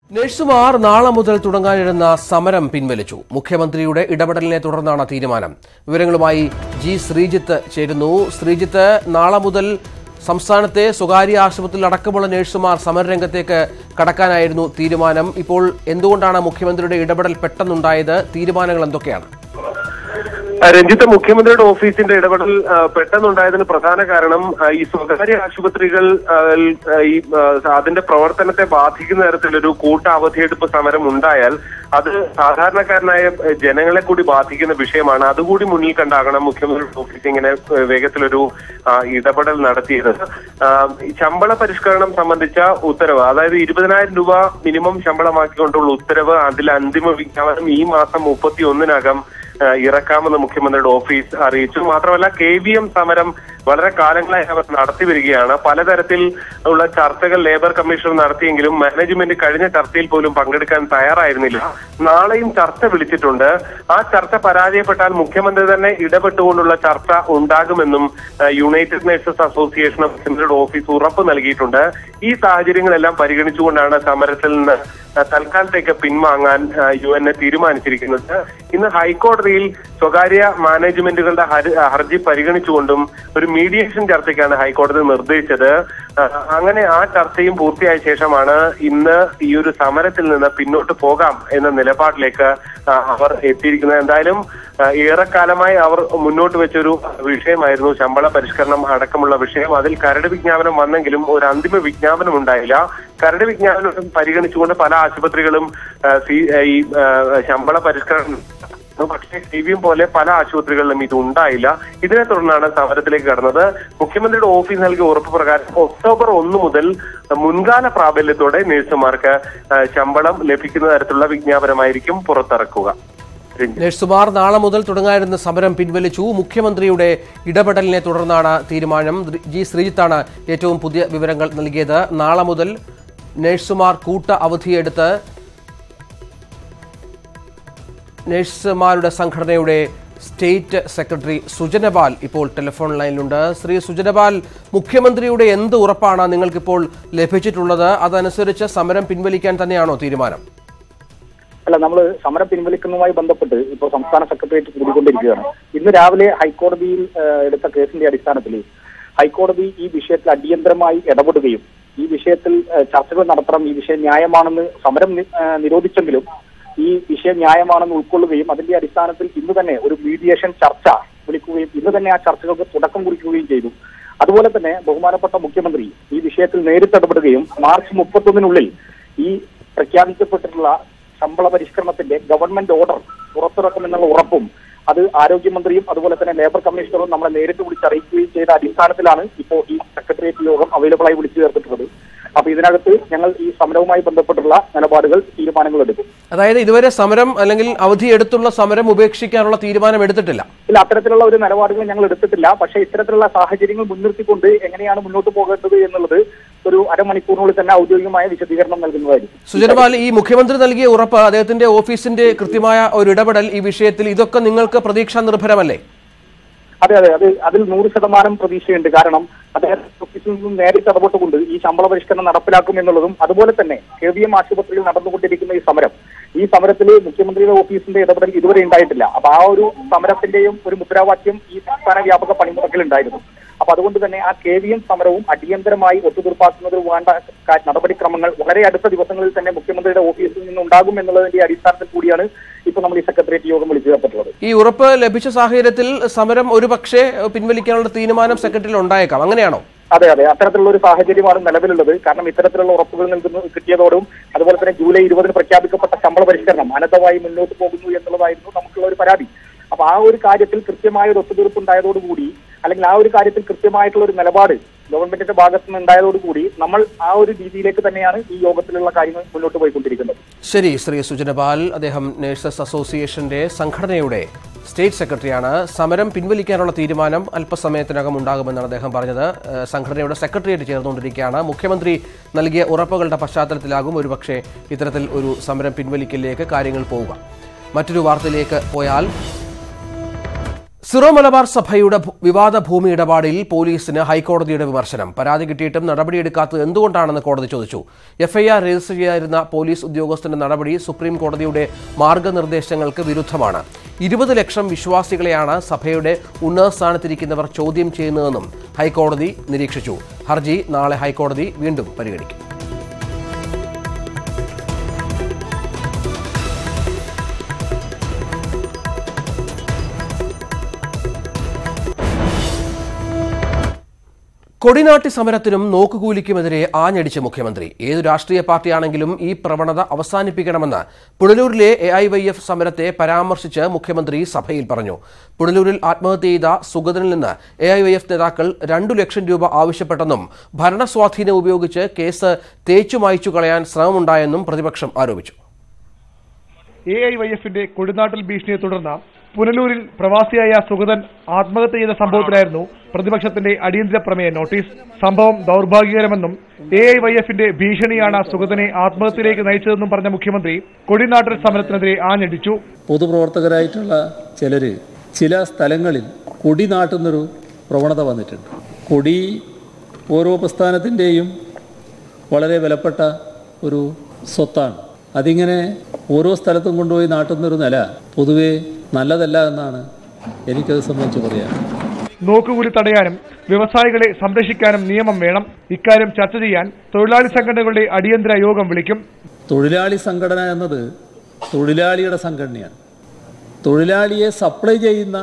നഴ്സുമാർ നാളെ മുതൽ തുടങ്ങാനിരുന്ന സമരം പിൻവലിച്ചു മുഖ്യമന്ത്രിയുടെ ഇടപെടലിനെ തുടർന്നാണ് തീരുമാനം വിവരങ്ങളുമായി ജി ശ്രീജിത്ത് ചേരുന്നു ശ്രീജിത്ത് നാളെ മുതൽ സംസ്ഥാനത്തെ സ്വകാര്യ ആശുപത്രിയിൽ അടക്കമുള്ള നഴ്സുമാർ സമരരംഗത്തേക്ക് കടക്കാനായിരുന്നു തീരുമാനം ഇപ്പോൾ എന്തുകൊണ്ടാണ് മുഖ്യമന്ത്രിയുടെ ഇടപെടൽ പെട്ടെന്നുണ്ടായത് തീരുമാനങ്ങൾ എന്തൊക്കെയാണ് ആ, രഞ്ജിത്ത് മുഖ്യമന്ത്രിയുടെ ഓഫീസിന്റെ ഇടപെടൽ ആ, പെട്ടെന്നുണ്ടായതിന് പ്രധാന കാരണം ആ, ഈ സ്വകാര്യ ആശുപത്രികൾ ആ, ൽ- ആ, ഈ ആ, അതിന്റെ പ്രവർത്തനത്തെ ബാധിക്കുന്ന തരത്തിലൊരു കൂട്ട അവധിയെടുപ്പ് സമരം ഉണ്ടായാൽ അത് സാധാരണക്കാരനായ ആ, ജനങ്ങളെ കൂടി ബാധിക്കുന്ന വിഷയമാണ് അതുകൂടി മുന്നിൽ കണ്ടാകണം മുഖ്യമന്ത്രിയുടെ ഓഫീസ് ഇങ്ങനെ ആ, വേഗത്തിലൊരു ആ, ഇടപെടൽ നടത്തിയത് ആ, ഈ ശമ്പള പരിഷ്കരണം സംബന്ധിച്ച ഉത്തരവ് അതായത് ഇരുപതിനായിരം രൂപ മിനിമം ശമ്പളമാക്കിക്കൊണ്ടുള്ള ഉത്തരവ് അതിൽ അന്തിമ വിജ്ഞാപനം ഈ മാസം മുപ്പത്തി ഒന്നിനകം ആ, ഇറക്കാമെന്ന് മുഖ്യമന്ത്രിയുടെ ഓഫീസ് അറിയിച്ചു മാത്രമല്ല കെ വി എം സമരം വളരെ കാലങ്ങളായി അവർ നടത്തി വരികയാണ് പലതരത്തിൽ ഉള്ള ചർച്ചകൾ ലേബർ കമ്മീഷൻ നടത്തിയെങ്കിലും മാനേജ്മെന്റ് കഴിഞ്ഞ ചർച്ചയിൽ പോലും പങ്കെടുക്കാൻ തയ്യാറായിരുന്നില്ല നാളെയും ചർച്ച വിളിച്ചിട്ടുണ്ട് ആ ചർച്ച പരാജയപ്പെട്ടാൽ മുഖ്യമന്ത്രി തന്നെ ഇടപെട്ടുകൊണ്ടുള്ള ചർച്ച ഉണ്ടാകുമെന്നും ആ, യുണൈറ്റഡ് നേഴ്സസ് അസോസിയേഷൻ മുഖ്യമന്ത്രിയുടെ ഓഫീസ് ഉറപ്പ് നൽകിയിട്ടുണ്ട് ഈ സാഹചര്യങ്ങളെല്ലാം പരിഗണിച്ചുകൊണ്ടാണ് സമരത്തിൽ നിന്ന് ആ, തൽക്കാലത്തേക്ക് പിൻവാങ്ങാൻ ആ, യു എൻ എ തീരുമാനിച്ചിരിക്കുന്നത് ഇന്ന് ഹൈക്കോടതിയിൽ സ്വകാര്യ മാനേജ്മെന്റുകളുടെ ഹര- ഹർജി പരിഗണിച്ചുകൊണ്ടും ഒരു മീഡിയേഷൻ ചർച്ചയ്ക്കാണ് ഹൈക്കോടതി നിർദ്ദേശിച്ചത് ആ, അങ്ങനെ ആ ചർച്ചയും പൂർത്തിയായ ശേഷമാണ് ഇന്ന് ഈ ഒരു സമരത്തിൽ നിന്ന് പിന്നോട്ട് പോകാം എന്ന നിലപാടിലേക്ക് ആ, അവർ എത്തിയിരിക്കുന്നത് എന്തായാലും ആ, ഏറെക്കാലമായി അവർ മുന്നോട്ട് വെച്ചൊരു വിഷയമായിരുന്നു ശമ്പള പരിഷ്കരണം അടക്കമുള്ള വിഷയം അതിൽ കരട് വിജ്ഞാപനം വന്നെങ്കിലും ഒരു അന്തിമ വിജ്ഞാപനം ഉണ്ടായില്ല കരട് വിജ്ഞാപനം പരിഗണിച്ചുകൊണ്ട് പല ആശുപത്രികളും ആ, സി- ഈ ആ, ശമ്പള പരിഷ്കരണം പക്ഷേ സി വി എം പോലെ പല ആശുപത്രികളിലും ഇത് ഉണ്ടായില്ല ഇതിനെ തുടർന്നാണ് സമരത്തിലേക്ക് കടന്നത് മുഖ്യമന്ത്രിയുടെ ഓഫീസ് നൽകിയ ഉറപ്പ് പ്രകാരം ഒക്ടോബർ ഒന്ന് മുതൽ മുൻകാല പ്രാബല്യത്തോടെ നഴ്സുമാർക്ക് ആ, ശമ്പളം ലഭിക്കുന്ന തരത്തിലുള്ള വിജ്ഞാപനമായിരിക്കും പുറത്തിറക്കുക രഞ്ജിത്ത്. നഴ്സുമാർ നാളെ മുതൽ തുടങ്ങാനിരുന്ന സമരം പിൻവലിച്ചു മുഖ്യമന്ത്രിയുടെ ഇടപെടലിനെ തുടർന്നാണ് തീരുമാനം ജി ശ്രീജിത്താണ് ഏറ്റവും പുതിയ വിവരങ്ങൾ നൽകിയത് നാളെ മുതൽ നഴ്സുമാർ കൂട്ട അവധിയെടുത്ത് നഴ്സുമാരുടെ സംഘടനയുടെ സ്റ്റേറ്റ് സെക്രട്ടറി സുജനപാൽ ഇപ്പോൾ ടെലിഫോൺ ലൈനിലുണ്ട് ശ്രീ സുജനപാൽ മുഖ്യമന്ത്രിയുടെ എന്ത് ഉറപ്പാണ് നിങ്ങൾക്കിപ്പോൾ ലഭിച്ചിട്ടുള്ളത് അതനുസരിച്ച് സമരം പിൻവലിക്കാൻ തന്നെയാണോ തീരുമാനം അല്ല നമ്മൾ സമരം പിൻവലിക്കുന്നതുമായി ബന്ധപ്പെട്ട് ഇപ്പോൾ സംസ്ഥാന സെക്രട്ടേറിയറ്റ് കൂടിക്കൊണ്ടിരിക്കുകയാണ് ഇന്ന് രാവിലെ ഹൈക്കോടതിയിൽ ഏഹ്, എടുത്ത കേസിന്റെ അടിസ്ഥാനത്തിൽ ഹൈക്കോടതി ഈ വിഷയത്തിൽ അടിയന്തരമായി ഇടപെടുകയും ഈ വിഷയത്തിൽ ഏഹ്, ചർച്ചകൾ നടത്തണം ഈ വിഷയം ന്യായമാണെന്ന് സമരം നി- ഏഹ്, നിരോധിച്ചെങ്കിലും ഈ വിഷയം ന്യായമാണെന്ന് ഉൾക്കൊള്ളുകയും അതിന്റെ അടിസ്ഥാനത്തിൽ ഇന്ന് തന്നെ ഒരു മീഡിയേഷൻ ചർച്ച വിളിക്കുകയും ഇന്ന് തന്നെ ആ ചർച്ചകൾക്ക് തുടക്കം കുറിക്കുകയും ചെയ്തു അതുപോലെ തന്നെ ബഹുമാനപ്പെട്ട മുഖ്യമന്ത്രി ഈ വിഷയത്തിൽ നേരിട്ട് ഇടപെടുകയും മാർച്ച് മുപ്പത്തൊന്നിനുള്ളിൽ ഈ പ്രഖ്യാപിക്കപ്പെട്ടിട്ടുള്ള ശമ്പള പരിഷ്കരണത്തിന്റെ ഗവൺമെന്റ് ഓർഡർ പുറത്തിറക്കുമെന്നുള്ള ഉറപ്പും അത് ആരോഗ്യമന്ത്രിയും അതുപോലെ തന്നെ ലേബർ കമ്മീഷണറും നമ്മളെ നേരിട്ട് വിളിച്ച് അറിയിക്കുകയും ചെയ്ത അടിസ്ഥാനത്തിലാണ് ഇപ്പോൾ ഈ സെക്രട്ടേറിയറ്റ് യോഗം അവൈലബിൾ ആയി വിളിച്ചു ചേർത്തിട്ടുള്ളത് അപ്പൊ ഇതിനകത്ത് ഞങ്ങൾ ഈ സമരവുമായി ബന്ധപ്പെട്ടുള്ള നിലപാടുകൾ തീരുമാനങ്ങൾ എടുക്കും അതായത് ഇതുവരെ സമരം അല്ലെങ്കിൽ അവധി എടുത്തുള്ള സമരം ഉപേക്ഷിക്കാനുള്ള തീരുമാനം എടുത്തിട്ടില്ല ഇല്ല അത്തരത്തിലുള്ള ഒരു നിലപാടുകൾ ഞങ്ങൾ എടുത്തിട്ടില്ല പക്ഷേ ഇത്തരത്തിലുള്ള സാഹചര്യങ്ങൾ മുൻനിർത്തിക്കൊണ്ട് എങ്ങനെയാണ് മുന്നോട്ട് പോകേണ്ടത് എന്നുള്ളത് ഒരു അരമണിക്കൂറിനുള്ളിൽ തന്നെ ഔദ്യോഗികമായ വിശദീകരണം നൽകുന്നതായിരിക്കും സുജനപാൽ ഈ മുഖ്യമന്ത്രി നൽകിയ ഉറപ്പ് അദ്ദേഹത്തിന്റെ ഓഫീസിന്റെ കൃത്യമായ ഒരു ഇടപെടൽ ഈ വിഷയത്തിൽ ഇതൊക്കെ നിങ്ങൾക്ക് പ്രതീക്ഷാ നിർഭരമല്ലേ അതെ അതെ അത് അതിൽ നൂറ് ശതമാനം പ്രതീക്ഷയുണ്ട് കാരണം അദ്ദേഹം ഓഫീസിൽ നിന്നും നേരിട്ട് ഇടപെട്ടുകൊണ്ട് ഈ ശമ്പള പരിഷ്കരണം നടപ്പിലാക്കും എന്നുള്ളതും അതുപോലെ തന്നെ കെ വി എം ആശുപത്രിയിൽ നടന്നുകൊണ്ടിരിക്കുന്ന ഈ സമരം ഈ സമരത്തിൽ മുഖ്യമന്ത്രിയുടെ ഓഫീസിന്റെ ഇടപെടൽ ഇതുവരെ ഉണ്ടായിട്ടില്ല അപ്പൊ ആ ഒരു സമരത്തിന്റെയും ഒരു മുദ്രാവാക്യം ഈ സംസ്ഥാന വ്യാപക പണിമുടക്കിൽ ഉണ്ടായിരുന്നു അപ്പൊ അതുകൊണ്ട് തന്നെ ആ കെ വി എം സമരവും അടിയന്തരമായി ഒത്തുതീർപ്പാക്കുന്നതിന് വേണ്ട ക- നടപടിക്രമങ്ങൾ വളരെ അടുത്ത ദിവസങ്ങളിൽ തന്നെ മുഖ്യമന്ത്രിയുടെ ഓഫീസിൽ നിന്ന് ഉണ്ടാകും എന്നുള്ളതിന്റെ അടിസ്ഥാനത്തിൽ കൂടിയാണ് ഇപ്പൊ നമ്മൾ ഈ സെക്രട്ടേറിയറ്റ് യോഗം വിളിച്ചു ചേർത്തിട്ടുള്ളത് ഈ ഉറപ്പ് ലഭിച്ച സാഹചര്യത്തിൽ സമരം ഒരുപക്ഷെ പിൻവലിക്കാനുള്ള തീരുമാനം സെക്രട്ടറിയിൽ ഉണ്ടായേക്കാം അങ്ങനെയാണോ അതെ അതെ അത്തരത്തിലുള്ള ഒരു സാഹചര്യമാണ് നിലവിലുള്ളത് കാരണം ഇത്തരത്തിലുള്ള ഉറപ്പുകൾ നൽകുന്നു കിട്ടിയതോടും അതുപോലെ തന്നെ ജൂലൈ ഇരുപതിന് പ്രഖ്യാപിക്കപ്പെട്ട ശമ്പള പരിഷ്കരണം അനന്തമായി മുന്നോട്ട് പോകുന്നു എന്നുള്ളതായിരുന്നു നമുക്കുള്ള ഒരു പരാതി അപ്പൊ ആ ഒരു കാര്യത്തിൽ കൃത്യമായ ഒരു ഒത്തുതീർപ്പ് ഉണ്ടായതോടുകൂടി അല്ലെങ്കിൽ ആ ഒരു കാര്യത്തിൽ കൃത്യമായിട്ടുള്ള ഒരു നിലപാട് ഗവൺമെന്റിന്റെ ഭാഗത്ത് നിന്ന് ഉണ്ടായതോടുകൂടി നമ്മൾ ആ ഒരു രീതിയിലേക്ക് തന്നെയാണ് ഈ യോഗത്തിലുള്ള കാര്യങ്ങൾ മുന്നോട്ട് പോയിക്കൊണ്ടിരിക്കുന്നത് ശരി ശ്രീ സുജനപാൽ അദ്ദേഹം നഴ്സസ് അസോസിയേഷന്റെ സംഘടനയുടെ സ്റ്റേറ്റ് സെക്രട്ടറിയാണ് സമരം പിൻവലിക്കാനുള്ള തീരുമാനം അല്പസമയത്തിനകം ഉണ്ടാകുമെന്നാണ് അദ്ദേഹം പറഞ്ഞത് ഏഹ് സംഘടനയുടെ സെക്രട്ടേറിയറ്റ് ചേർന്നുകൊണ്ടിരിക്കുകയാണ് മുഖ്യമന്ത്രി നൽകിയ ഉറപ്പുകളുടെ പശ്ചാത്തലത്തിലാകും ഒരുപക്ഷെ ഇത്തരത്തിൽ ഒരു സമരം പിൻവലിക്കലിലേക്ക് കാര്യങ്ങൾ പോവുക മറ്റൊരു വാർത്തയിലേക്ക് പോയാൽ സിറോ മലബാർ സഭയുടെ ഭൂ- വിവാദ ഭൂമി ഇടപാടിൽ പോലീസിന് ഹൈക്കോടതിയുടെ വിമർശനം പരാതി കിട്ടിയിട്ടും നടപടിയെടുക്കാത്തത് എന്തുകൊണ്ടാണെന്ന് കോടതി ചോദിച്ചു എഫ്ഐആർ രജിസ്റ്റർ ചെയ്യാതിരുന്ന പോലീസ് ഉദ്യോഗസ്ഥന്റെ നടപടി സുപ്രീം കോടതിയുടെ മാർഗനിർദ്ദേശങ്ങൾക്ക് വിരുദ്ധമാണ് ഇരുപത് ലക്ഷം വിശ്വാസികളെയാണ് സഭയുടെ ഉന്നത സ്ഥാനത്തിരിക്കുന്നവർ ചോദ്യം ചെയ്യുന്നതെന്നും ഹൈക്കോടതി നിരീക്ഷിച്ചു ഹർജി നാളെ ഹൈക്കോടതി വീണ്ടും പരിഗണിക്കും കൊടിനാട്ടി സമരത്തിനും നോക്കുകൂലിക്കുമെതിരെ ആഞ്ഞടിച്ച മുഖ്യമന്ത്രി ഏതു രാഷ്ട്രീയ പാർട്ടിയാണെങ്കിലും ഈ പ്രവണത അവസാനിപ്പിക്കണമെന്ന് പുഴലൂരിലെ എ ഐ വൈ എഫ് സമരത്തെ പരാമർശിച്ച് മുഖ്യമന്ത്രി സഭയിൽ പറഞ്ഞു പുഴലൂരിൽ ആത്മഹത്യ ചെയ്ത സുഗതനിൽ നിന്ന് എ ഐ വൈ എഫ് നേതാക്കൾ രണ്ടു ലക്ഷം രൂപ ആവശ്യപ്പെട്ടെന്നും ഭരണസ്വാധീനം ഉപയോഗിച്ച് കേസ് തേച്ചു മായ്ച്ചു കളയാൻ ശ്രമമുണ്ടായെന്നും പ്രതിപക്ഷം ആരോപിച്ചു എ ഐ വൈ എഫിന്റെ കൊടുനാട്ടിൽ ഭീഷണിയെ തുടർന്ന് പുനലൂരിൽ പ്രവാസിയായ സുഗതൻ ആത്മഹത്യ ചെയ്ത സംഭവത്തിലായിരുന്നു പ്രതിപക്ഷത്തിന്റെ അടിയന്തര പ്രമേയ നോട്ടീസ് സംഭവം ദൗർഭാഗ്യകരമെന്നും എ ഐ വൈ എഫിന്റെ ഭീഷണിയാണ് സുഗതനെ ആത്മഹത്യയിലേക്ക് നയിച്ചതെന്നും പറഞ്ഞ മുഖ്യമന്ത്രി കൊടിനാട്ടിൽ സമരത്തിനെതിരെ ആഞ്ഞടിച്ചു പൊതുപ്രവർത്തകരായിട്ടുള്ള ചിലർ ചില സ്ഥലങ്ങളിൽ കൊടി നാട്ടുന്നൊരു പ്രവണത വന്നിട്ടുണ്ട് കൊടി ഓരോ പ്രസ്ഥാനത്തിൻ്റെയും വളരെ വിലപ്പെട്ട ഒരു സ്വത്താണ് അതിങ്ങനെ ഓരോ സ്ഥലത്തും കൊണ്ടുപോയി നാട്ടുന്നൊരു നില പൊതുവേ നല്ലതല്ല എന്നാണ് എനിക്കത് സംബന്ധിച്ച് പറയാൻ നോക്കുകൂലി തടയാനും വ്യവസായികളെ സംരക്ഷിക്കാനും നിയമം വേണം ഇക്കാര്യം ചർച്ച ചെയ്യാൻ തൊഴിലാളി സംഘടനകളുടെ അടിയന്തര യോഗം വിളിക്കും തൊഴിലാളി സംഘടന എന്നത് തൊഴിലാളിയുടെ സംഘടനയാണ് തൊഴിലാളിയെ സപ്ലൈ ചെയ്യുന്ന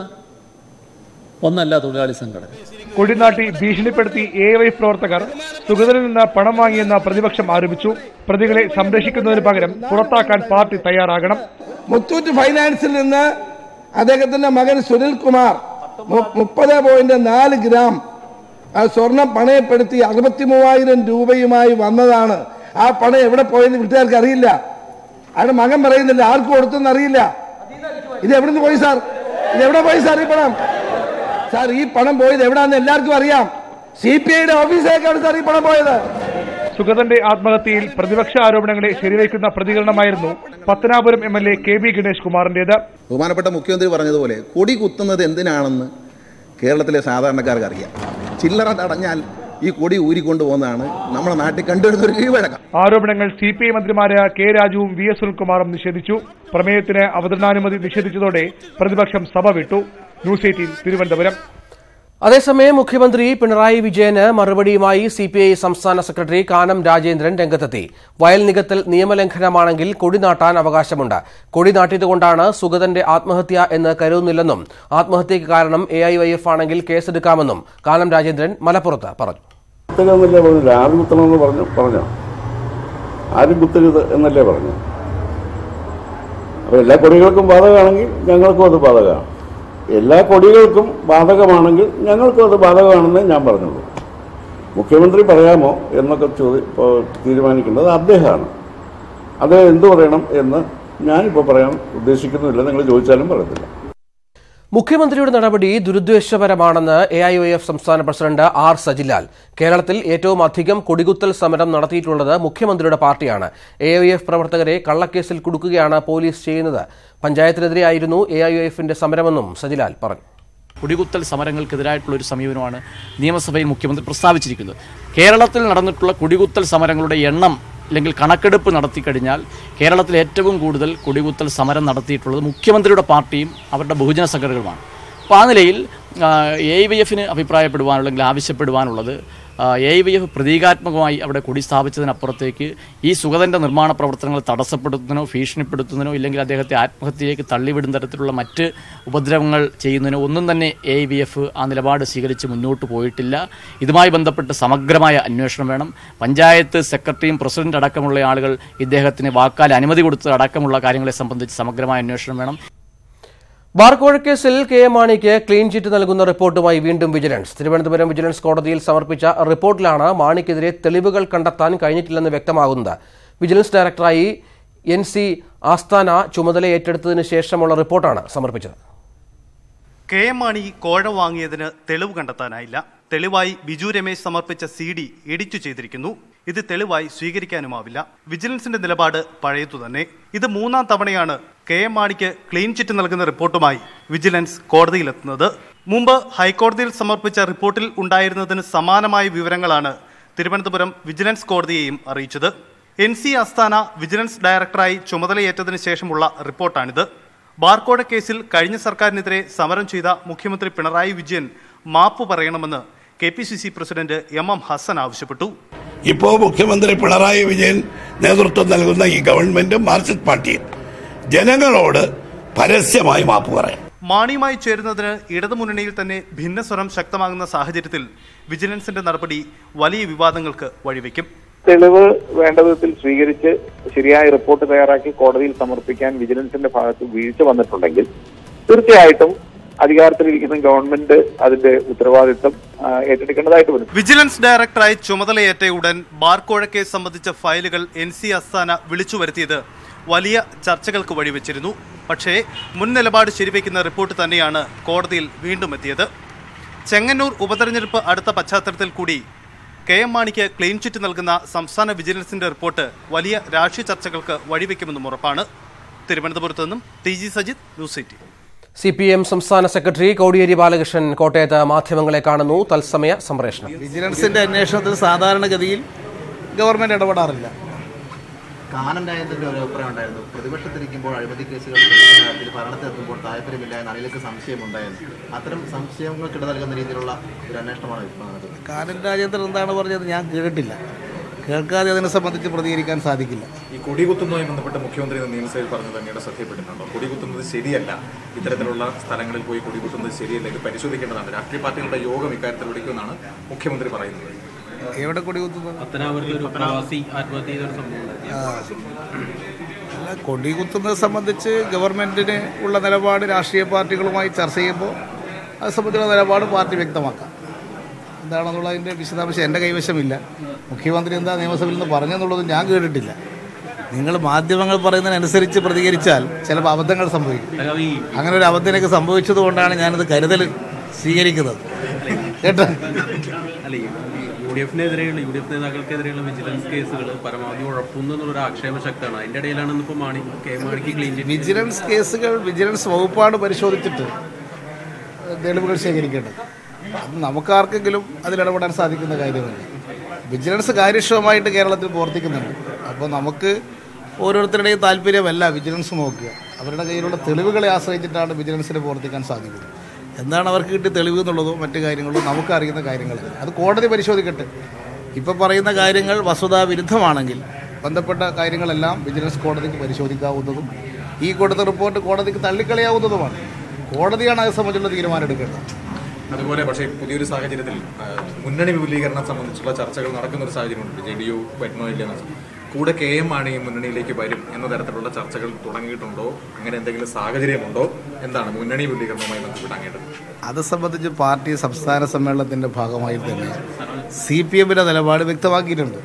ഒന്നല്ല തൊഴിലാളി സംഘടന കൊടിനാട്ടി ഭീഷണിപ്പെടുത്തി എ വൈ പ്രവർത്തകർ സുഗതനിൽ നിന്ന് പണം വാങ്ങിയെന്ന് പ്രതിപക്ഷം ആരോപിച്ചു പ്രതികളെ സംരക്ഷിക്കുന്നതിന് പകരം പുറത്താക്കാൻ പാർട്ടി തയ്യാറാകണം മുത്തൂറ്റ് ഫൈനാൻസിൽ നിന്ന് അദ്ദേഹത്തിന്റെ മകൻ സുനിൽ കുമാർ മുപ്പത് പോയിന്റ് നാല് ഗ്രാം ആ സ്വർണം പണയപ്പെടുത്തി അറുപത്തി മൂവായിരം രൂപയുമായി വന്നതാണ് ആ പണം എവിടെ പോയെന്ന് വീട്ടുകാർക്ക് അറിയില്ല അയാളുടെ മകൻ പറയുന്നില്ല ആർക്ക് കൊടുത്തെന്ന് അറിയില്ല ഇത് എവിടുന്ന് പോയി സാർ ഇത് എവിടെ പോയി സാർ ഈ പണം സാർ ഈ പണം പോയത് എവിടാന്ന് എല്ലാവർക്കും അറിയാം സി പി ഐയുടെ ഓഫീസിലേക്കാണ് സാർ ഈ പണം പോയത് സുഗതന്റെ ആത്മഹത്യയിൽ പ്രതിപക്ഷ ആരോപണങ്ങളെ ശരിവയ്ക്കുന്ന പ്രതികരണമായിരുന്നു Pathanapuram M L A K B Ganesh കുമാറിന്റേത് ബഹുമാനപ്പെട്ട മുഖ്യമന്ത്രി പറഞ്ഞതുപോലെ കൊടി കുത്തുന്നത് എന്തിനാണെന്ന് കേരളത്തിലെ സാധാരണക്കാർക്ക് അറിയാം ചില്ലറ തടഞ്ഞാൽ ഈ കൊടി ഊരിക്കൊണ്ടു പോകുന്നതാണ് നമ്മുടെ നാട്ടിൽ കണ്ടുവരുന്ന ഒരു കീഴ്വഴക്കം ആരോപണങ്ങൾ സി പി ഐ മന്ത്രിമാരായ കെ രാജുവും വി എസ് സുനിൽകുമാറും നിഷേധിച്ചു പ്രമേയത്തിന് അവതരണാനുമതി നിഷേധിച്ചതോടെ പ്രതിപക്ഷം സഭ വിട്ടു ന്യൂസ് എയ്റ്റീൻ തിരുവനന്തപുരം അതേസമയം മുഖ്യമന്ത്രി പിണറായി വിജയന് മറുപടിയുമായി സി പി ഐ സംസ്ഥാന സെക്രട്ടറി കാനം രാജേന്ദ്രൻ രംഗത്തെത്തി വയൽ നികത്തൽ നിയമലംഘനമാണെങ്കിൽ കൊടി നാട്ടാൻ അവകാശമുണ്ട് കൊടി നാട്ടിയതുകൊണ്ടാണ് സുഗതന്റെ ആത്മഹത്യ എന്ന് കരുതുന്നില്ലെന്നും ആത്മഹത്യയ്ക്ക് കാരണം എ ഐ വൈ എഫ് ആണെങ്കിൽ കേസെടുക്കാമെന്നും കാനം രാജേന്ദ്രൻ മലപ്പുറത്ത് പറഞ്ഞു കുത്തരുതെന്നല്ലേ പറഞ്ഞു ആരും കുത്തണമെന്ന് പറഞ്ഞു പറഞ്ഞോ ആരും കുത്തരുത് എന്നല്ലേ പറഞ്ഞു അപ്പോൾ എല്ലാ കൊടികൾക്കും ബാധകമാണെങ്കിൽ ഞങ്ങൾക്കും അത് ബാധകമാണ് എല്ലാ കൊടികൾക്കും ബാധകമാണെങ്കിൽ ഞങ്ങൾക്കും അത് ബാധകമാണെന്നേ ഞാൻ പറഞ്ഞുള്ളൂ മുഖ്യമന്ത്രി പറയാമോ എന്നൊക്കെ ചോദി ഇപ്പോൾ തീരുമാനിക്കേണ്ടത് അദ്ദേഹമാണ് അത് എന്തു പറയണം എന്ന് ഞാനിപ്പോൾ പറയാൻ ഉദ്ദേശിക്കുന്നില്ല നിങ്ങൾ ചോദിച്ചാലും പറയത്തില്ല മുഖ്യമന്ത്രിയുടെ നടപടി ദുരുദ്ദേശപരമാണെന്ന് എ ഐ ഒ എഫ് സംസ്ഥാന പ്രസിഡന്റ് ആർ സജിലാൽ കേരളത്തിൽ ഏറ്റവും അധികം കൊടികുത്തൽ സമരം നടത്തിയിട്ടുള്ളത് മുഖ്യമന്ത്രിയുടെ പാർട്ടിയാണ് എ ഐ എഫ് പ്രവർത്തകരെ കള്ളക്കേസിൽ കുടുക്കുകയാണ് പോലീസ് ചെയ്യുന്നത് പഞ്ചായത്തിനെതിരെയായിരുന്നു എ ഐ ഒ എഫിന്റെ സമരമെന്നും സജിലാൽ പറഞ്ഞു കുടികുത്തൽ സമരങ്ങൾക്കെതിരായിട്ടുള്ള ഒരു സമീപനമാണ് നിയമസഭയിൽ മുഖ്യമന്ത്രി പ്രസ്താവിച്ചിരിക്കുന്നത് കേരളത്തിൽ നടന്നിട്ടുള്ള കുടികുത്തൽ സമരങ്ങളുടെ എണ്ണം അല്ലെങ്കിൽ കണക്കെടുപ്പ് നടത്തിക്കഴിഞ്ഞാൽ കേരളത്തിൽ ഏറ്റവും കൂടുതൽ കുടികുത്തൽ സമരം നടത്തിയിട്ടുള്ളത് മുഖ്യമന്ത്രിയുടെ പാർട്ടിയും അവരുടെ ബഹുജന സംഘടനകളുമാണ് അപ്പോൾ ആ നിലയിൽ എ ഐ വൈ എഫിന് അഭിപ്രായപ്പെടുവാനുള്ള അല്ലെങ്കിൽ ആവശ്യപ്പെടുവാനുള്ളത് എ ഐ വൈ എഫ് പ്രതീകാത്മകമായി അവിടെ കൊടി സ്ഥാപിച്ചതിനപ്പുറത്തേക്ക് ഈ സുഗതൻ്റെ നിർമ്മാണ പ്രവർത്തനങ്ങൾ തടസ്സപ്പെടുത്തുന്നതിനോ ഭീഷണിപ്പെടുത്തുന്നതിനോ ഇല്ലെങ്കിൽ അദ്ദേഹത്തെ ആത്മഹത്യയിലേക്ക് തള്ളിവിടുന്ന തരത്തിലുള്ള മറ്റ് ഉപദ്രവങ്ങൾ ചെയ്യുന്നതിനോ ഒന്നും തന്നെ എ ഐ വി എഫ് ആ നിലപാട് സ്വീകരിച്ച് മുന്നോട്ട് പോയിട്ടില്ല ഇതുമായി ബന്ധപ്പെട്ട് സമഗ്രമായ അന്വേഷണം വേണം പഞ്ചായത്ത് സെക്രട്ടറിയും പ്രസിഡന്റ് അടക്കമുള്ള ആളുകൾ ഇദ്ദേഹത്തിന് വാക്കാൽ അനുമതി കൊടുത്തത് അടക്കമുള്ള കാര്യങ്ങളെ സംബന്ധിച്ച് സമഗ്രമായ അന്വേഷണം വേണം ബാർക്കോഴ കേസിൽ കെ എം മാണിക്ക് ക്ലീൻ ചിറ്റ് നൽകുന്ന റിപ്പോർട്ടുമായി വീണ്ടും വിജിലൻസ് തിരുവനന്തപുരം വിജിലൻസ് കോടതിയിൽ സമർപ്പിച്ച റിപ്പോർട്ടിലാണ് മാണിക്കെതിരെ തെളിവുകൾ കണ്ടെത്താൻ കഴിഞ്ഞിട്ടില്ലെന്ന് വ്യക്തമാകുന്നത് വിജിലൻസ് ഡയറക്ടറായി എൻ സി ആസ്ഥാന ചുമതല ഏറ്റെടുത്തതിന് ശേഷമുള്ള റിപ്പോർട്ടാണ് സമർപ്പിച്ചത് കെ എം മാണി കോഴ വാങ്ങിയതിന് തെളിവ് കണ്ടെത്താനായില്ല തെളിവായി ബിജു രമേശ് സമർപ്പിച്ച സി ഡി എഡിറ്റ് ചെയ്തിരിക്കുന്നു ഇത് തെളിവായി സ്വീകരിക്കാനുമാവില്ല വിജിലൻസിന്റെ നിലപാട് പഴയതു തന്നെ ഇത് മൂന്നാം തവണയാണ് കെ എം മാണിക്ക് ക്ലീൻ ചിറ്റ് നൽകുന്ന റിപ്പോർട്ടുമായി വിജിലൻസ് കോടതിയിലെത്തുന്നത് മുമ്പ് ഹൈക്കോടതിയിൽ സമർപ്പിച്ച റിപ്പോർട്ടിൽ ഉണ്ടായിരുന്നതിന് സമാനമായ വിവരങ്ങളാണ് തിരുവനന്തപുരം വിജിലൻസ് കോടതിയെയും അറിയിച്ചത് എൻ സി അസ്താന വിജിലൻസ് ഡയറക്ടറായി ചുമതലയേറ്റതിനു ശേഷമുള്ള റിപ്പോർട്ടാണിത് ബാർക്കോഴ കേസിൽ കഴിഞ്ഞ സർക്കാരിനെതിരെ സമരം ചെയ്ത മുഖ്യമന്ത്രി പിണറായി വിജയൻ മാപ്പ് പറയണമെന്ന് K P C C president M M Hassan ആവശ്യപ്പെട്ടു ഇപ്പോ മുഖ്യമന്ത്രി പിണറായി വിജയൻ നേതൃത്വം നൽകുന്ന ഈ ഗവൺമെന്റും മാർക്സിസ്റ്റ് പാർട്ടിയും ജനങ്ങളോട് പരസ്യമായി മാപ്പ് പറയാം മാണിയുമായി ചേരുന്നതിന് ഇടതുമുന്നണിയിൽ തന്നെ ഭിന്നസ്വരം ശക്തമാകുന്ന സാഹചര്യത്തിൽ വിജിലൻസിന്റെ നടപടി വലിയ വിവാദങ്ങൾക്ക് വഴിവെക്കും തെളിവ് വേണ്ട വിധത്തിൽ സ്വീകരിച്ച് ശരിയായ റിപ്പോർട്ട് തയ്യാറാക്കി കോടതിയിൽ സമർപ്പിക്കാൻ വിജിലൻസിന്റെ ഭാഗത്ത് വീഴ്ച വന്നിട്ടുണ്ടെങ്കിൽ തീർച്ചയായിട്ടും അധികാരത്തിലിരിക്കുന്ന ഗവൺമെന്റ് അതിന്റെ ഉത്തരവാദിത്തം ആ, ഏറ്റെടുക്കേണ്ടതായിട്ട് വരും വിജിലൻസ് ഡയറക്ടറായി ചുമതലയേറ്റ ഉടൻ ബാർക്കോഴ കേസ് സംബന്ധിച്ച ഫയലുകൾ എൻ സി അസ്താന വിളിച്ചു വരുത്തിയത് വലിയ ചർച്ചകൾക്ക് വഴിവെച്ചിരുന്നു പക്ഷേ മുൻ നിലപാട് ശരിവയ്ക്കുന്ന റിപ്പോർട്ട് തന്നെയാണ് കോടതിയിൽ വീണ്ടും എത്തിയത് ചെങ്ങന്നൂർ ഉപതെരഞ്ഞെടുപ്പ് അടുത്ത പശ്ചാത്തലത്തിൽ കൂടി കെ എം മാണിക്ക് ക്ലീൻ ചിറ്റ് നൽകുന്ന സംസ്ഥാന വിജിലൻസിന്റെ റിപ്പോർട്ട് വലിയ രാഷ്ട്രീയ ചർച്ചകൾക്ക് വഴിവെക്കുമെന്നും ഉറപ്പാണ് തിരുവനന്തപുരത്ത് നിന്നും T G Sajith news eighteen C P M സംസ്ഥാന സെക്രട്ടറി കോടിയേരി ബാലകൃഷ്ണൻ കോട്ടയത്ത് മാധ്യമങ്ങളെ കാണുന്നു തത്സമയ സംപ്രേഷണം വിജിലൻസിന്റെ അന്വേഷണത്തിൽ സാധാരണഗതിയിൽ ഗവൺമെന്റ് ഇടപെടാറില്ല കാനന്റായതിന്റെ ഒരു അഭിപ്രായം ഉണ്ടായിരുന്നു പ്രതിപക്ഷത്തിരിക്കുമ്പോൾ അഴിമതി കേസുകൾ തെളിയിക്കുന്ന കാര്യത്തിൽ ഭരണത്തിലെത്തുമ്പോൾ താല്പര്യമില്ല എന്ന് അണികൾക്ക് സംശയമുണ്ടായിരുന്നു അത്തരം സംശയങ്ങൾക്ക് ഇട നൽകുന്ന രീതിയിലുള്ള ഒരു അന്വേഷണമാണ് ഇപ്പോൾ നടക്കുന്നത് കാനൻ രാജേന്ദ്രൻ എന്താണ് പറഞ്ഞത് ഞാൻ കേട്ടിട്ടില്ല കേൾക്കാതെ അതിനെ സംബന്ധിച്ച് പ്രതികരിക്കാൻ സാധിക്കില്ല ഈ കൊടികുത്തുന്നതുമായി ബന്ധപ്പെട്ട് മുഖ്യമന്ത്രി ഇന്ന് നിയമസഭയിൽ പറഞ്ഞത് അങ്ങയുടെ ശ്രദ്ധയപ്പെട്ടിട്ടുണ്ടോ കൊടികുത്തുന്നത് ശരിയല്ല ഇത്തരത്തിലുള്ള സ്ഥലങ്ങളിൽ പോയി കൊടികുത്തുന്നത് ശരിയല്ല ഇത് പരിശോധിക്കേണ്ടതാണ് രാഷ്ട്രീയ പാർട്ടികളുടെ യോഗം ഇക്കാര്യത്തിൽ വിളിക്കുമെന്നാണ് മുഖ്യമന്ത്രി പറയുന്നത് എവിടെ കൊടി കുത്തുന്നത് പത്തനാപുരത്ത് ഒരു പ്രവാസി ആത്മഹത്യ ചെയ്ത ഒരു സംഭവം ആ. അല്ല കൊടി കുത്തുന്നത് സംബന്ധിച്ച് ഗവൺമെന്റിന് ഉള്ള നിലപാട് രാഷ്ട്രീയ പാർട്ടികളുമായി ചർച്ച ചെയ്യുമ്പോൾ അത് സംബന്ധിച്ചുള്ള നിലപാട് പാർട്ടി വ്യക്തമാക്കാം എന്താണെന്നുള്ളതിൻ്റെ വിശദാംശം എൻ്റെ കൈവശമില്ല മുഖ്യമന്ത്രി എന്താ നിയമസഭയിൽ നിന്ന് പറഞ്ഞെന്നുള്ളത് ഞാൻ കേട്ടിട്ടില്ല നിങ്ങൾ മാധ്യമങ്ങൾ പറയുന്നതിനനുസരിച്ച് പ്രതികരിച്ചാൽ ചിലപ്പോൾ അബദ്ധങ്ങൾ സംഭവിക്കും അങ്ങനെ ഒരു അബദ്ധനൊക്കെ സംഭവിച്ചത് കൊണ്ടാണ് ഞാനത് കരുതൽ സ്വീകരിക്കുന്നത് കേട്ടോ അല്ല യു ഡി എഫിനെതിരെയുള്ള യു ഡി എഫ് നേതാക്കൾക്കെതിരെയുള്ള വിജിലൻസ് കേസുകൾ പരമാവധി ഉഴപ്പുന്നു എന്നുള്ളൊരു ആക്ഷേപം ശക്തമാണ് അതിന്റെ ഇടയിലാണ് ഇന്നിപ്പോൾ മാണി കെ മാണിക്ക് ക്ലീൻ ചിറ്റ് വിജിലൻസ് കേസുകൾ വിജിലൻസ് വകുപ്പാണ് പരിശോധിച്ചിട്ട് തെളിവുകൾ ശേഖരിക്കേണ്ടത് അത് നമുക്കാർക്കെങ്കിലും അതിലിടപെടാൻ സാധിക്കുന്ന കാര്യമല്ല വിജിലൻസ് കാര്യക്ഷമമായിട്ട് കേരളത്തിൽ പ്രവർത്തിക്കുന്നുണ്ട് അപ്പോൾ നമുക്ക് ഓരോരുത്തരുടെയും താല്പര്യമല്ല വിജിലൻസ് നോക്കുക അവരുടെ കയ്യിലുള്ള തെളിവുകളെ ആശ്രയിച്ചിട്ടാണ് വിജിലൻസിന് പ്രവർത്തിക്കാൻ സാധിക്കുന്നത് എന്താണ് അവർക്ക് കിട്ടിയ തെളിവ് എന്നുള്ളതോ മറ്റു കാര്യങ്ങളോ നമുക്കറിയുന്ന കാര്യങ്ങളല്ല അത് കോടതി പരിശോധിക്കട്ടെ ഇപ്പോൾ പറയുന്ന കാര്യങ്ങൾ വസ്തുതാ വിരുദ്ധമാണെങ്കിൽ ബന്ധപ്പെട്ട കാര്യങ്ങളെല്ലാം വിജിലൻസ് കോടതിക്ക് പരിശോധിക്കാവുന്നതും ഈ കൊടുത്ത റിപ്പോർട്ട് കോടതിക്ക് തള്ളിക്കളയാവുന്നതുമാണ് കോടതിയാണ് അത് സംബന്ധിച്ചുള്ള തീരുമാനം എടുക്കേണ്ടത് അതുപോലെ പക്ഷേ പുതിയൊരു സാഹചര്യത്തിൽ ആ, മുന്നണി വിപുലീകരണം സംബന്ധിച്ചുള്ള ചർച്ചകൾ നടക്കുന്ന ഒരു സാഹചര്യമുണ്ട് ജെ ഡി യു വരുന്നോ ഇല്ലെന്ന് കൂടെ കെ എം മാണി മുന്നണിയിലേക്ക് വരും എന്ന തരത്തിലുള്ള ചർച്ചകൾ തുടങ്ങിയിട്ടുണ്ടോ അങ്ങനെ എന്തെങ്കിലും സാഹചര്യമുണ്ടോ എന്താണ് മുന്നണി വിപുലീകരണവുമായി ബന്ധപ്പെട്ട് അങ്ങേണ്ടത് അത് സംബന്ധിച്ച് പാർട്ടി സംസ്ഥാന സമ്മേളനത്തിൻ്റെ ഭാഗമായി തന്നെ സി പി എമ്മിൻ്റെ നിലപാട് വ്യക്തമാക്കിയിട്ടുണ്ട്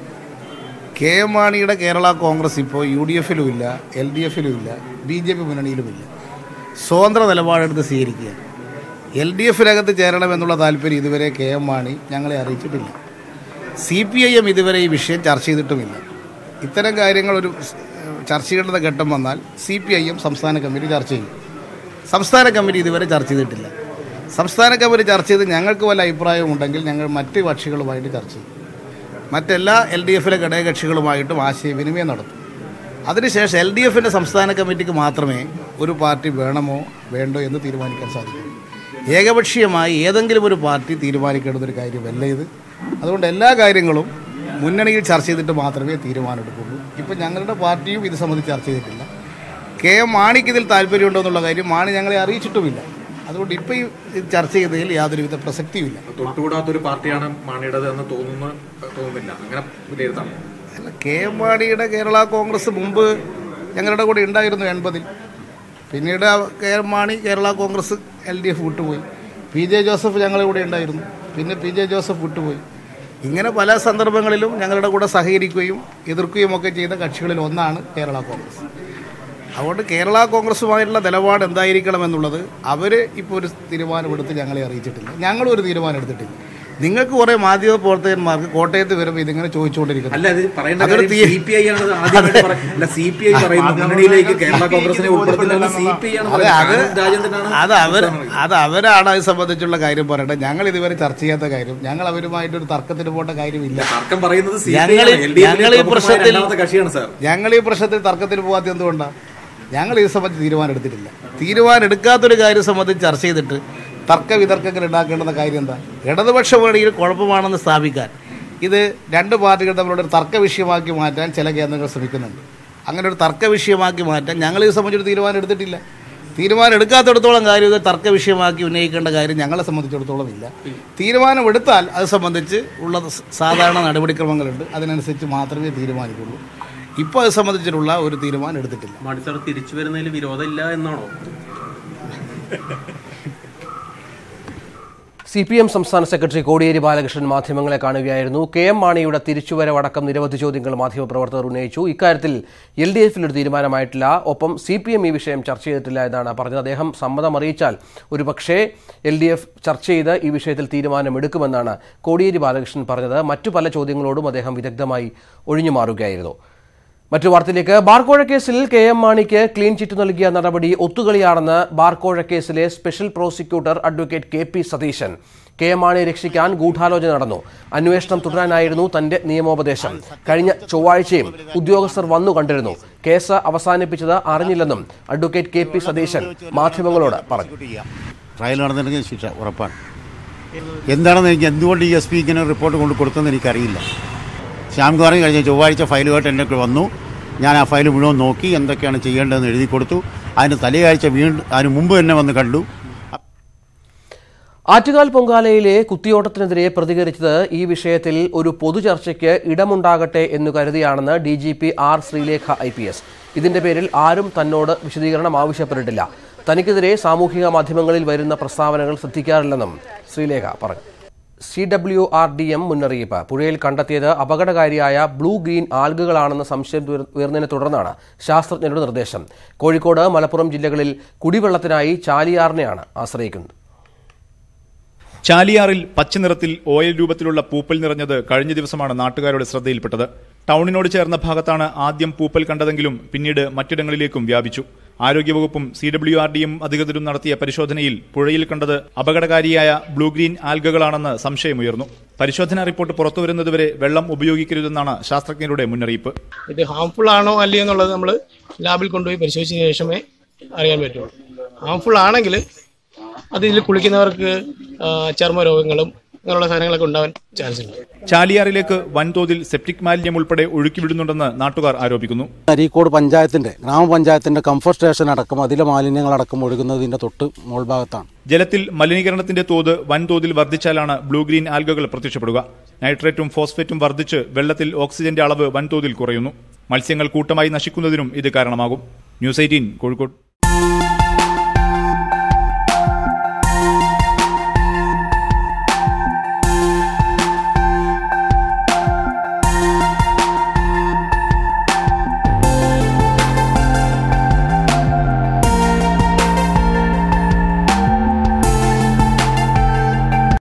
കെ എം മാണിയുടെ കേരള കോൺഗ്രസ് ഇപ്പോൾ യു ഡി എഫിലും ഇല്ല എൽ ഡി എഫിലും ഇല്ല ബി ജെ പി മുന്നണിയിലുമില്ല സ്വതന്ത്ര നിലപാടെടുത്ത് സ്വീകരിക്കുക എൽ ഡി എഫിനകത്ത് ചേരണമെന്നുള്ള താല്പര്യം ഇതുവരെ കെ എം മാണി ഞങ്ങളെ അറിയിച്ചിട്ടില്ല സി പി ഐ എം ഇതുവരെ ഈ വിഷയം ചർച്ച ചെയ്തിട്ടുമില്ല ഇത്തരം കാര്യങ്ങൾ ഒരു സ്- ചർച്ച ചെയ്യേണ്ട ഘട്ടം വന്നാൽ സി പി ഐ എം സംസ്ഥാന കമ്മിറ്റി ചർച്ച ചെയ്യും സംസ്ഥാന കമ്മിറ്റി ഇതുവരെ ചർച്ച ചെയ്തിട്ടില്ല സംസ്ഥാന കമ്മിറ്റി ചർച്ച ചെയ്ത് ഞങ്ങൾക്ക് വല്ല അഭിപ്രായവും ഉണ്ടെങ്കിൽ ഞങ്ങൾ മറ്റ് കക്ഷികളുമായിട്ട് ചർച്ച ചെയ്യും മറ്റെല്ലാ എൽ ഡി എഫിലെ ഘടകകക്ഷികളുമായിട്ടും ആശയവിനിമയം നടത്തും അതിനുശേഷം എൽ ഡി എഫിൻ്റെ സംസ്ഥാന കമ്മിറ്റിക്ക് മാത്രമേ ഒരു പാർട്ടി വേണമോ വേണ്ടോ എന്ന് തീരുമാനിക്കാൻ സാധിക്കൂ ഏകപക്ഷീയമായി ഏതെങ്കിലും ഒരു പാർട്ടി തീരുമാനിക്കേണ്ടുന്ന ഒരു കാര്യമല്ല ഇത് അതുകൊണ്ട് എല്ലാ കാര്യങ്ങളും മുന്നണിയിൽ ചർച്ച ചെയ്തിട്ട് മാത്രമേ തീരുമാനമെടുക്കുള്ളൂ ഇപ്പം ഞങ്ങളുടെ പാർട്ടിയും ഇത് സംബന്ധിച്ച് ചർച്ച ചെയ്തിട്ടില്ല കെ എം മാണിക്ക് ഇതിൽ താല്പര്യമുണ്ടോ എന്നുള്ള കാര്യം മാണി ഞങ്ങളെ അറിയിച്ചിട്ടുമില്ല അതുകൊണ്ട് ഇപ്പോൾ ഈ ഇത് ചർച്ച ചെയ്തതിൽ യാതൊരുവിധ പ്രസക്തിയുമില്ല തൊട്ടുകൂടാത്തൊരു പാർട്ടിയാണ് മാണിയുടേത് എന്ന് തോന്നുന്ന തോന്നുന്നില്ല അങ്ങനെ വിലയിരുത്താം അല്ല കെ എം മാണിയുടെ കേരള കോൺഗ്രസ് മുമ്പ് ഞങ്ങളുടെ കൂടെ ഉണ്ടായിരുന്നു എൺപതിൽ പിന്നീട് ആ K M Mani Kerala Congress L D F വിട്ടുപോയി പി ജെ ജോസഫ് ഞങ്ങളുടെ കൂടെ ഉണ്ടായിരുന്നു പിന്നെ പി ജെ ജോസഫ് വിട്ടുപോയി ഇങ്ങനെ പല സന്ദർഭങ്ങളിലും ഞങ്ങളുടെ കൂടെ സഹകരിക്കുകയും എതിർക്കുകയും ഒക്കെ ചെയ്ത കക്ഷികളിൽ ഒന്നാണ് കേരള കോൺഗ്രസ് അതുകൊണ്ട് കേരള കോൺഗ്രസുമായിട്ടുള്ള നിലപാട് എന്തായിരിക്കണം എന്നുള്ളത് അവർ ഇപ്പോൾ ഒരു തീരുമാനമെടുത്ത് ഞങ്ങളെ അറിയിച്ചിട്ടില്ല ഞങ്ങളും ഒരു തീരുമാനം എടുത്തിട്ടില്ല നിങ്ങൾക്ക് കുറെ മാധ്യമ പ്രവർത്തകന്മാർക്ക് കോട്ടയത്ത് വരുമ്പോൾ ഇതിങ്ങനെ ചോദിച്ചുകൊണ്ടിരിക്കുന്നു അല്ല അത് പറയേണ്ട അതൊരു കാര്യം തീ- സി പി ഐ ആണ് അത് ആദ്യമായിട്ട് പറ- അല്ല സി പി ഐ പറയുന്നു മുന്നണിയിലേക്ക് കേരള കോൺഗ്രസിനെ ഉൾപ്പെടുത്തില്ലെന്ന് സി പി ഐ ആണ് അത് പറയുന്നത്. അത് കാനം രാജേന്ദ്രനാണ് അത് അവർ അത് അവരാണ് അത് സംബന്ധിച്ചുള്ള കാര്യം പറയട്ടെ ഞങ്ങൾ ഇതുവരെ ചർച്ച ചെയ്യാത്ത കാര്യം ഞങ്ങൾ അവരുമായിട്ടൊരു തർക്കത്തിന് പോകേണ്ട കാര്യമില്ല തർക്കം പറയുന്നത് സി പി ഐ ഞങ്ങൾ ആണ്. എൽ ഡി എഫിലെ ഞങ്ങൾ ഈ പ്രമുഖമായ പ്രശ്നത്തിൽ രണ്ടാമത്തെ കക്ഷിയാണ് സാർ ഞങ്ങൾ ഈ പ്രശ്നത്തിൽ തർക്കത്തിന് പോകാത്ത എന്തുകൊണ്ടാണ് ഞങ്ങൾ ഇത് സംബന്ധിച്ച് തീരുമാനം എടുത്തിട്ടില്ല തീരുമാനം എടുക്കാത്തൊരു കാര്യം സംബന്ധിച്ച് ചർച്ച ചെയ്തിട്ട് തർക്ക വിതർക്കങ്ങൾ ഉണ്ടാക്കേണ്ടുന്ന കാര്യം എന്താ ഇടതുപക്ഷ മുന്നണിയിൽ കുഴപ്പമാണെന്ന് സ്ഥാപിക്കാൻ ഇത് രണ്ട് പാർട്ടികൾ തമ്മിലുള്ള ഒരു തർക്ക വിഷയമാക്കി മാറ്റാൻ ചില കേന്ദ്രങ്ങൾ ശ്രമിക്കുന്നുണ്ട് അങ്ങനെ ഒരു തർക്ക വിഷയമാക്കി മാറ്റാൻ ഞങ്ങൾ ഇത് സംബന്ധിച്ചൊരു തീരുമാനം എടുത്തിട്ടില്ല തീരുമാനം എടുക്കാത്തിടത്തോളം കാര്യം ഇത് തർക്ക വിഷയമാക്കി ഉന്നയിക്കേണ്ട കാര്യം ഞങ്ങളെ സംബന്ധിച്ചിടത്തോളം ഇല്ല തീരുമാനം എടുത്താൽ അത് സംബന്ധിച്ച് ഉള്ള സ- സാധാരണ നടപടിക്രമങ്ങളുണ്ട് അതിനനുസരിച്ച് മാത്രമേ തീരുമാനിക്കുള്ളൂ ഇപ്പോൾ അത് സംബന്ധിച്ചിട്ടുള്ള ഒരു തീരുമാനം എടുത്തിട്ടില്ല മാണി സാർ തിരിച്ചു വരുന്നതിൽ വിരോധമില്ല എന്നാണോ സി പി എം സംസ്ഥാന സെക്രട്ടറി കോടിയേരി ബാലകൃഷ്ണൻ മാധ്യമങ്ങളെ കാണുകയായിരുന്നു കെ എം മാണിയുടെ തിരിച്ചുവരവടക്കം നിരവധി ചോദ്യങ്ങൾ മാധ്യമപ്രവർത്തകർ ഉന്നയിച്ചു ഇക്കാര്യത്തിൽ എൽ ഡി എഫിൽ ഒരു തീരുമാനമായിട്ടില്ല ഒപ്പം സി പി എം ഈ വിഷയം ചർച്ച ചെയ്തിട്ടില്ല എന്നാണ് പറഞ്ഞത് അദ്ദേഹം സമ്മതം അറിയിച്ചാൽ ഒരു പക്ഷേ എൽ ഡി എഫ് ചർച്ച ചെയ്ത് ഈ വിഷയത്തിൽ തീരുമാനമെടുക്കുമെന്നാണ് കോടിയേരി ബാലകൃഷ്ണൻ പറഞ്ഞത് മറ്റു പല ചോദ്യങ്ങളോടും അദ്ദേഹം വിദഗ്ധമായി ഒഴിഞ്ഞു മാറുകയായിരുന്നു മറ്റു വാർത്തയിലേക്ക് ബാർക്കോഴ കേസിൽ കെ എം മാണിക്ക് ക്ലീൻ ചിറ്റ് നൽകിയ നടപടി ഒത്തുകളിയാണെന്ന് ബാർക്കോഴ കേസിലെ special prosecutor advocate K P Satheesan K M മാണിയെ രക്ഷിക്കാൻ ഗൂഢാലോചന നടന്നു അന്വേഷണം തുടരാനായിരുന്നു തന്റെ നിയമോപദേശം കഴിഞ്ഞ ചൊവ്വാഴ്ചയും ഉദ്യോഗസ്ഥർ വന്നു കണ്ടിരുന്നു കേസ് അവസാനിപ്പിച്ചത് അറിഞ്ഞില്ലെന്നും അഡ്വക്കേറ്റ് കെ പി സതീശൻ മാധ്യമങ്ങളോട് പറഞ്ഞു ട്രയൽ നടന്നിട്ടുണ്ടെങ്കിൽ ശിക്ഷ ഉറപ്പാണ് എന്താണെന്ന് എനിക്ക് എന്തുകൊണ്ട് ഈ എസ് പി ഇങ്ങനെ റിപ്പോർട്ട് കൊണ്ട് കൊടുത്തെന്ന് എനിക്കറിയില്ല ശ്യാംകുമാർ കഴിഞ്ഞ ചൊവ്വാഴ്ച ഫയലുമായിട്ട് എൻ്റെ അടുക്കൽ വന്നു ഞാൻ ആ ഫയൽ മുഴുവൻ നോക്കി എന്തൊക്കെയാണ് ചെയ്യേണ്ടതെന്ന് എഴുതി കൊടുത്തു അതിന് തലയാഴ്ച വീണ്ടും അതിന് മുമ്പ് തന്നെ വന്ന് കണ്ടു ആറ്റുകാൽ പൊങ്കാലയിലെ കുത്തിയോട്ടത്തിനെതിരെ പ്രതികരിച്ചത് ഈ വിഷയത്തിൽ ഒരു പൊതുചർച്ചയ്ക്ക് ഇടമുണ്ടാകട്ടെ എന്നു കരുതിയാണെന്ന് D G P R Sreelekha I P S ഇതിന്റെ പേരിൽ ആരും തന്നോട് വിശദീകരണം ആവശ്യപ്പെട്ടിട്ടില്ല തനിക്കെതിരെ സാമൂഹിക മാധ്യമങ്ങളിൽ വരുന്ന പ്രസ്താവനകൾ ശ്രദ്ധിക്കാറില്ലെന്നും ശ്രീലേഖ പറഞ്ഞു C W R D M മുന്നറിയിപ്പ് പുഴയിൽ കണ്ടെത്തിയത് അപകടകാരിയായ ബ്ലൂ ഗ്രീൻ ആൽഗകളാണെന്ന സംശയം ഉയർ- ഉയർന്നതിനെ തുടർന്നാണ് ശാസ്ത്രജ്ഞരുടെ നിർദ്ദേശം കോഴിക്കോട് മലപ്പുറം ജില്ലകളിൽ കുടിവെള്ളത്തിനായി ചാലിയാറിനെയാണ് ആശ്രയിക്കുന്നത് ചാലിയാറിൽ പച്ചനിറത്തിൽ ഓയിൽ രൂപത്തിലുള്ള പൂപ്പൽ നിറഞ്ഞത് കഴിഞ്ഞ ദിവസമാണ് നാട്ടുകാരുടെ ശ്രദ്ധയിൽപ്പെട്ടത് ടൗണിനോട് ചേർന്ന ഭാഗത്താണ് ആദ്യം പൂപ്പൽ കണ്ടതെങ്കിലും പിന്നീട് മറ്റിടങ്ങളിലേക്കും വ്യാപിച്ചു ആരോഗ്യവകുപ്പും സി ഡബ്ല്യു ആർ ഡിയും അധികൃതരും നടത്തിയ പരിശോധനയിൽ പുഴയിൽ കണ്ടത് അപകടകാരിയായ ബ്ലൂ ഗ്രീൻ ആൽഗകളാണെന്ന് സംശയമുയർന്നു പരിശോധനാ റിപ്പോർട്ട് പുറത്തുവരുന്നതുവരെ വെള്ളം ഉപയോഗിക്കരുതെന്നാണ് ശാസ്ത്രജ്ഞരുടെ മുന്നറിയിപ്പ് ഇത് ഹാംഫുൾ ആണോ അല്ലയോ എന്നുള്ളത് നമ്മൾ ലാബിൽ കൊണ്ടുപോയി പരിശോധിച്ചതിന് ശേഷമേ അറിയാൻ പറ്റുള്ളൂ ഹാംഫുൾ ആണെങ്കിൽ അതിൽ കുളിക്കുന്നവർക്ക് ആ, ചർമ്മരോഗങ്ങളും അങ്ങനെയുള്ള സാധനങ്ങളൊക്കെ ഉണ്ടാവാൻ ചാൻസ് ഉണ്ട് ചാലിയാറിലേക്ക് വൻതോതിൽ സെപ്റ്റിക് മാലിന്യം ഉൾപ്പെടെ ഒഴുക്കിവിടുന്നുണ്ടെന്ന് നാട്ടുകാർ ആരോപിക്കുന്നു അരീക്കോട് പഞ്ചായത്തിന്റെ ഗ്രാമപഞ്ചായത്തിന്റെ കംഫർട്ട് സ്റ്റേഷൻ അടക്കം അതിലെ മാലിന്യങ്ങളടക്കം ഒഴുകുന്നതിന്റെ തൊട്ട് മുൾഭാഗത്താണ് ജലത്തിൽ മലിനീകരണത്തിന്റെ തോത് വൻതോതിൽ വർദ്ധിച്ചാലാണ് ബ്ലൂ ഗ്രീൻ ആൽഗകൾ പ്രത്യക്ഷപ്പെടുക നൈട്രേറ്റും ഫോസ്ഫേറ്റും വർദ്ധിച്ച് വെള്ളത്തിൽ ഓക്സിജന്റെ അളവ് വൻതോതിൽ കുറയുന്നു മത്സ്യങ്ങൾ കൂട്ടമായി നശിക്കുന്നതിനും ഇത് കാരണമാകും ന്യൂസ് എയ്റ്റീൻ കോഴിക്കോട്